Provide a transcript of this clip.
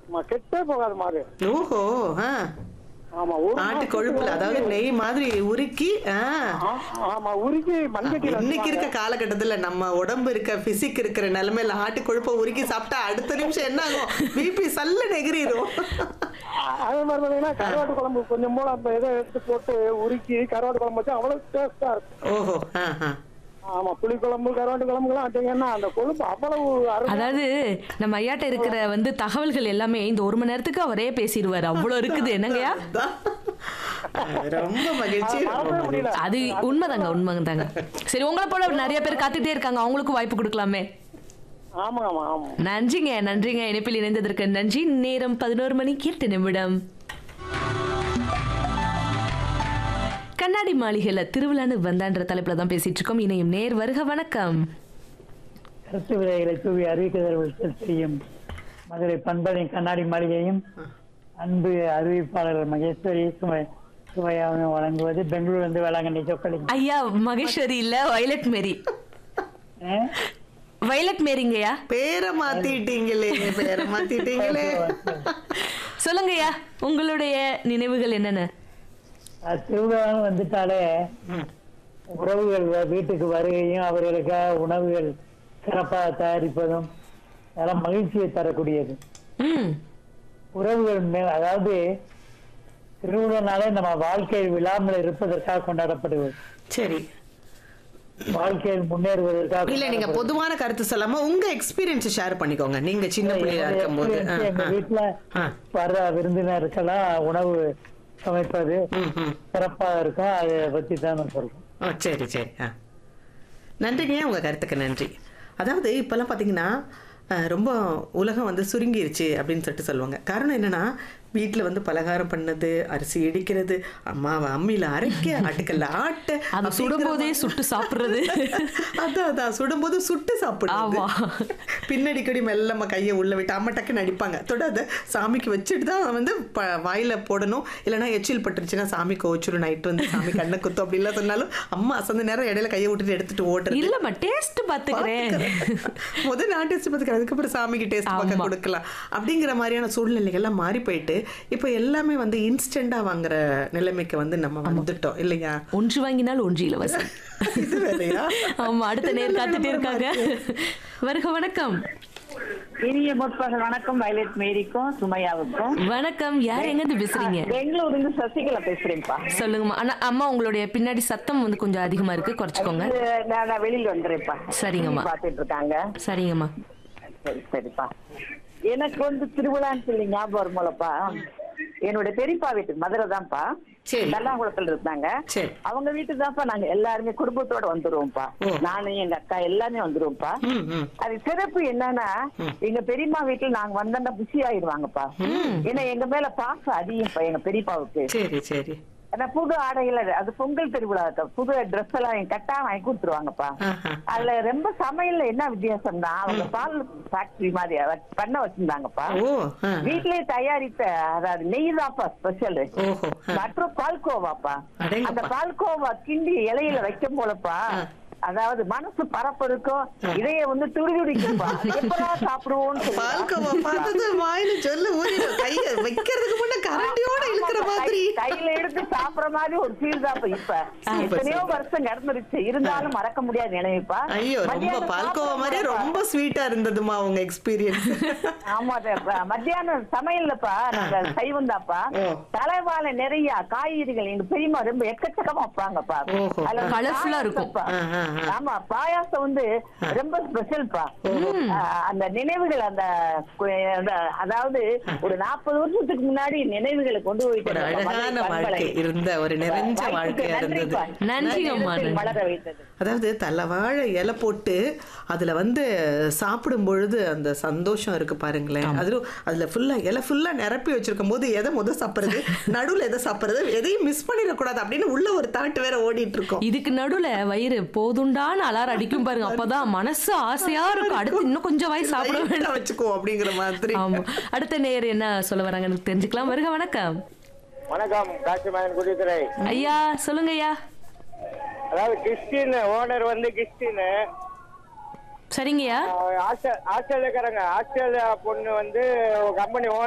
ஆமா, கெட்டே போகாது மாடு ஓஹோ ஆ ஆமா ஒரு ஆட்டு மாசத்துக்கு கொழுப்புல அதாவது வந்து- நெய் மாதிரி உருக்கி ஆ ஆ- ஆமா உருக்கி மண்கட்டியில இன்னைக்கு இருக்க காலகட்டத்துல நம்ம உடம்பு இருக்க பிசிக் இருக்கிற நிலைமையில ஆட்டு கொழுப்பை உருக்கி சாப்பிட்டா அடுத்த நிமிஷம் என்ன ஆகும் பிபி சல்ல நெகிரிடும் அதே மாதிரி பாத்தீங்கன்னா கருவாட்டு குழம்பு கொஞ்சம் மூலம் அந்த இதை எடுத்து போட்டு உருக்கி கருவாட்டு குழம்பு வச்சா அவ்வளவு டேஸ்டா இருக்கும் ஓஹோ ஆ ஆ ஆமா புளி குழம்பு கருவாட்டு குழம்புலாம் வச்சீங்கன்னா அந்த கொழுப்பு அவ்வளவு அருமை அதாவது நம்ம ஐயாட்ட இருக்கிற வந்து தகவல்கள் எல்லாமே இந்த ஒரு மணி நேரத்துக்கு அவரே பேசிடுவாரு அவ்வளவு இருக்குது என்னங்கய்யா அதான். ரொம்ப மகிழ்ச்சி ரொம்ப மறக்கவே மகிழ்ச்சி முடியல அது உண்மைதாங்க உண்மைதாங்க சரி உங்களை போல நிறைய பேர் காத்துட்டே இருக்காங்க அவங்களுக்கும் வாய்ப்பு கொடுக்கலாமே ஆமா ஆமா ஆமா நன்றிங்க நன்றிங்க இணைப்பில் இணைந்ததற்கு நன்றி நேரம் பதினோரு மணி எட்டு நிமிடம் கண்ணாடி மாளிகையில திருவிழான்னு வந்தான்ற தலைப்புல தான் பேசிட்டு இருக்கோம் இணையும் நேர் வருக வணக்கம் கருத்து விதைகளை தூவி அறிவிக்கதல் செய்யும் மதுரை பண்பலை கண்ணாடி மாளிகையும் அன்பு அறிவிப்பாளர் மகேஸ்வரி சுமை சுவையாகவும் வழங்குவது பெங்களூர் வந்து வேளாங்கண்ணி சொக்கலி ஐயா மகேஸ்வரி இல்ல வயலட் மேரி வயலட் மேரிங்கய்யா பேரை மாத்திட்டீங்களே பேரை மாத்திட்டீங்களே சொல்லுங்கய்யா உங்களுடைய நினைவுகள் என்னென்ன திருவிழான்னு வந்துட்டாலே உறவுகள் வ- வீட்டுக்கு வருகையும் அவர்களுக்காக உணவுகள் சிறப்பாக தயாரிப்பதும் அதெல்லாம் மகிழ்ச்சியை தரக்கூடியது ம் உறவுகள் மே- அதாவது திருவிழானாலே நம்ம வாழ்க்கையில் விழாமல் இருப்பதற்காக கொண்டாடப்படுவது சரி வாழ்க்கையில் முன்னேறுவதற்காக இல்ல நீங்க பொதுவான கருத்து சொல்லாம உங்க எக்ஸ்பீரியன்ஸ் ஷேர் பண்ணிக்கோங்க நீங்க சின்ன பிள்ளையா இருக்கும்போது ஆ, எங்க ஆ. வீட்டுல ஆ. வர்ற விருந்தினருக்கெல்லாம் உணவு சமைப்பது ம், ம். சிறப்பா இருக்கும் அதை பத்தி தான் நான் சொல்றேன் ஓ சரி சரி ஆ நன்றிங்க உங்கள் கருத்துக்கு நன்றி அதாவது இப்போல்லாம் பார்த்தீங்கன்னா அஹ், ரொம்ப உலகம் வந்து சுருங்கிருச்சு அப்படின்னு சொல்லிட்டு சொல்லுவாங்க காரணம் என்னன்னா வீட்டில் வந்து பலகாரம் பண்ணது அரிசி இடிக்கிறது அம்மாவை அம்மியில் அரைக்க ஆட்டுக்கல்ல ஆட்ட அது அப்படிங்கிற சுடும்போதே மாதிரி- சுட்டு சாப்பிடுறது அதான் அதான் சுடும்போது சுட்டு சாப்பிடுறது ஆமா. பின்னாடி கடி மெல்ல நம்ம கையை உள்ள விட்டு அம்மா டக்குன்னு அடிப்பாங்க தொடாத சாமிக்கு வச்சுட்டு தான் வந்து ப வாயில போடணும் இல்லைன்னா எச்சில் பட்டுருச்சுன்னா சாமி கோச்சிரும் நைட்டு வந்து சாமி கண்ணை குத்தும் அப்படிலாம் சொன்னாலும் அம்மா அசந்த நேரம் இடையில கையை விட்டுட்டு எடுத்துட்டு ஓடுறது இல்லம்மா டேஸ்ட் பாத்துக்கிறேன் முதல் நான் டேஸ்ட் பார்த்துக்கிறேன் அதுக்கப்புறம் சாமிக்கு டேஸ்ட் பார்க்க ஆமா. கொடுக்கலாம் அப்படிங்கிற மாதிரியான சூழ்நிலைகள்லாம் மாறி போயிட்டு இப்போ எல்லாமே வந்து இன்ஸ்டண்டா வாங்குற நிலைமைக்கு வந்து நம்ம வந்துட்டோம் இல்லையா ஒன்று வாங்கினால் ஒன்று இலவசம் இது வேறையா ஆமா அடுத்த நேர் காத்துட்டே இருக்காங்க வருக வணக்கம் இனிய முற்பகல் வணக்கம் வயலட் மேரிக்கும் சுமையாவுக்கும் வணக்கம் யார் எங்க இருந்து பேசுறீங்க பெங்களூர்ல இருந்து சசிகலா பேசுறேன்ப்பா சொல்லுங்கம்மா அண்ணா அம்மா உங்களுடைய பின்னாடி சத்தம் வந்து கொஞ்சம் அதிகமா இருக்கு குறைச்சிக்கோங்க இது நான் நான் வெளியில வந்துடுறேன்ப்பா சரிங்கம்மா. பாத்துட்டு இருக்காங்க சரிங்கம்மா சரி சரிப்பா எனக்கு வந்து திருவிழான்னு சொல்லி ஞாபகம் வரும்போலப்பா என்னோட பெரியப்பா வீட்டு மதுரை தான்ப்பா சரி. தல்லாங்குளத்துல இருந்தாங்க சரி. அவங்க வீட்டுக்கு தான்ப்பா நாங்க எல்லாருமே குடும்பத்தோட வந்துருவோம்ப்பா ஓ. நானும் எங்க அக்கா எல்லாமே வந்துருவோம்ப்பா ம் ம் அது சிறப்பு என்னன்னா எங்க பெரியம்மா வீட்டுல நாங்க வந்தோம்னா புஷி ஆயிடுவாங்க ஏன்னா எங்க மேல பாசம் அதிகம்ப்பா எங்க பெரியப்பாவுக்கு சரி சரி ஆனா புது ஆடைகள் அது- அது பொங்கல் திருவிழா புது ட்ரெஸ் எல்லாம் எங்க கட்டா வாங்கி கொடுத்துருவாங்கப்பா ஆஹா. அதுல ரொம்ப சமையல்ல என்ன வித்தியாசம்னா அவங்க பால் ஃபேக்டரி மாதிரி அத பண்ண வச்சிருந்தாங்கப்பா ஓ ஆ. வீட்லயே தயாரித்த அதாவது நெய் தான்ப்பா ஸ்பெஷல் ஓஹோ ஆ. மற்றும் பால்கோவாப்பா அடேங்கப்பா. அந்த பால்கோவா கிண்டி இலையில வைக்கும் போலப்பா அதாவது மனசு பரப்பருக்கும் இதைய வந்து துடிதுடிக்கும்பா எப்படா சாப்பிடுவோம்னு சொல்லி பால்கோவா பார்த்தது வாயில சொல்ல ஊறிடும் கைய வைக்கிறதுக்கு முன்ன கரண்டியோட இழுக்கிற ஆமாப்பா, மாதிரி கை- கையில எடுத்து சாப்பிடுற மாதிரி ஒரு ஃபீல் தான் இப்ப இப்ப சூப்பர், எத்தனையோ சூப்பர். வருஷம் நடந்துருச்சு இருந்தாலும் மறக்க முடியாத நினைவுப்பா ஐயோ ரொம்ப மத்தியானம் பால்கோவா சாப்பிடுற மாதிரியே போதுப்பா. ரொம்ப ஸ்வீட்டா இருந்ததுமா உங்க எக்ஸ்பீரியன்ஸ் ஆமா அதப்பா. மத்தியானம் சமையல்லப்பா நாங்க சைவம் தான்ப்பா ஓ. தலைவாழை நிறைய காய்கறிகள் எங்க பெரியம்மா ரொம்ப எக்கச்சக்கமா வைப்பாங்கப்பா ஓஹோ. அதுல Colourful ஆ இருக்கும். பாயாசம்ப்பா. ஆ, ஆ, ஆ. ஆமா பாயாசம் வந்து ரொம்ப ஸ்பெஷல்ப்பா அந்த நினைவுகள் அந்த கு- அந்த- அதாவது ஒரு நாற்பது வருஷத்துக்கு முன்னாடி நினைவுகளை கொண்டு போயிட்டு ஒரு இருந்த அழகான மதுரை வாழ்க்கை பண்பலை. இருந்த ஒரு நிறைஞ்ச வாய்ப்புக்கு வாழ்க்கையா இருந்தது நன்றிப்பா. நன்றிங்கம்மா, இந்த நேரத்தில் நன்றி. வளர வைத்தது அதாவது தலைவாழை இலை போட்டு அதுல வந்து சாப்பிடும் பொழுது அந்த சந்தோஷம் இருக்கு பாருங்களேன் அதுல அதுல ஃபுல்லா இலை ஃபுல்லா நிரப்பி வச்சிருக்கும் போது எதை முத சாப்பிடுறது நடுவுல எதை சாப்பிடுறது எதையும் மிஸ் பண்ணிடக்கூடாது அப்படின்னு உள்ள ஒரு தாட்டு வேற ஓடிட்டு இருக்கோம் இதுக்கு நடுவுல வயிறு போதுண்டான்னு அலாரம் அடிக்கும் பாருங்க அப்பதான் மனசு ஆசையா இருக்கும் அடுத்து இன்னும் கொஞ்சம் வாய் சாப்பிட லைட்டா வேண்டாம் வச்சுக்கோ அப்படிங்கிற மாதிரி ஆமா அடுத்த நேர் என்ன சொல்ல வராங்கன்னு தெரிஞ்சுக்கலாம் வருக வணக்கம் வணக்கம் காசிமகன் குடித்துறை ஐயா சொல்லுங்க ஐயா அதாவது கிறிஸ்டின் ஓனர் வந்து கிறிஸ்டின் சரிங்கய்யா ஆஸ்திரேலியாக்காரங்க ஆஸ்திரேலியா பொண்ணு வந்து கம்பெனி